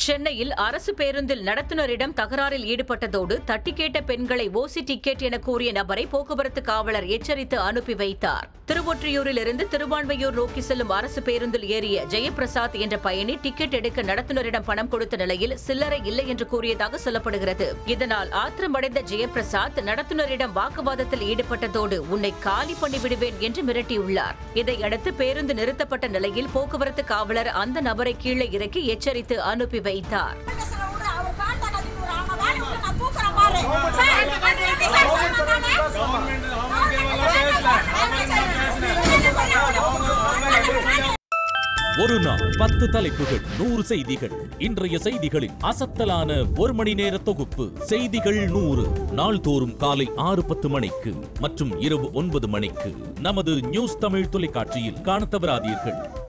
சென்னையில் அரசு பேருந்தில் நடத்துனரிடம் தகராறில் ஈடுபட்டதோடு தட்டி கேட்ட பெண்களை ஓசி டிக்கெட் என கூறிய நபரை போக்குவரத்து காவலர் எச்சரித்து அனுப்பி வைத்தார் திருவொற்றியூரில் இருந்து திருவான்மையூர் நோக்கி செல்லும் அரசு பேருந்தில் ஏறிய ஜெயபிரசாத் என்ற பயணி டிக்கெட் எடுக்க நடத்துனரிடம் பணம் கொடுத்த நிலையில் சில்லறை இல்லை என்று கூறியதாக சொல்லப்படுகிறது இதனால் ஆத்திரமடைந்த ஜெயபிரசாத் நடத்துனரிடம் வாக்குவாதத்தில் ஈடுபட்டதோடு உன்னை காலி பண்ணி விடுவேன் என்று மிரட்டியுள்ளார் இதையடுத்து பேருந்து நிறுத்தப்பட்ட நிலையில் போக்குவரத்து காவலர் அந்த நபரை கீழே இறக்கி எச்சரித்து அனுப்பி வைத்தார் அவர் பால் தான் கட்டிட்டு வரான். அவன் வேலையை விட்டு நான் தூக்குறேன் பாரு. சார், இந்த மாதிரி எப்படி சார் சொல்லணும் நானு? ஒரு நாள் பத்து தலைப்புகள் நூறு செய்திகள் இன்றைய செய்திகளின் அசத்தலான ஒரு மணி நேர தொகுப்பு செய்திகள் நூறு நாள்தோறும் காலை ஆறு பத்து மணிக்கு மற்றும் இரவு ஒன்பது மணிக்கு நமது நியூஸ் தமிழ் தொலைக்காட்சியில் காணத் தவறாதீர்கள்